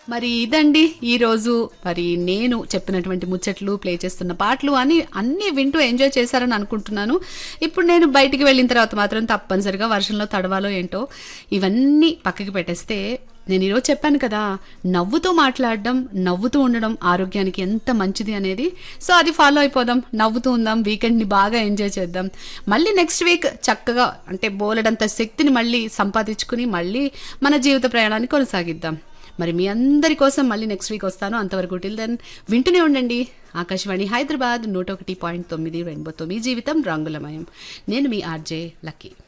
మరి ఇదండి ఈరోజు మరి నేను చెప్పినటువంటి ముచ్చట్లు ప్లే చేస్తున్న పాటలు అని అన్నీ వింటూ ఎంజాయ్ చేశారని అనుకుంటున్నాను ఇప్పుడు నేను బయటికి వెళ్ళిన తర్వాత మాత్రం తప్పనిసరిగా వర్షంలో తడవాలో ఏంటో ఇవన్నీ పక్కకి పెట్టేస్తే నేను ఈరోజు చెప్పాను కదా నవ్వుతూ మాట్లాడడం నవ్వుతూ ఉండడం ఆరోగ్యానికి ఎంత మంచిది అనేది సో అది ఫాలో అయిపోదాం నవ్వుతూ ఉందాం వీకెండ్ని బాగా ఎంజాయ్ చేద్దాం మళ్ళీ నెక్స్ట్ వీక్ చక్కగా అంటే బోలెడంత శక్తిని మళ్ళీ సంపాదించుకుని మళ్ళీ మన జీవిత ప్రయాణాన్ని కొనసాగిద్దాం మరి మీ అందరి కోసం మళ్ళీ నెక్స్ట్ వీక్ వస్తాను అంతవరకు టిల్ దెన్ వింటూనే ఉండండి ఆకాశవాణి హైదరాబాద్ నూట ఒకటి పాయింట్ తొమ్మిది రెయిన్బోతో మీ జీవితం రంగులమయం నేను మీ ఆర్జే లక్కీ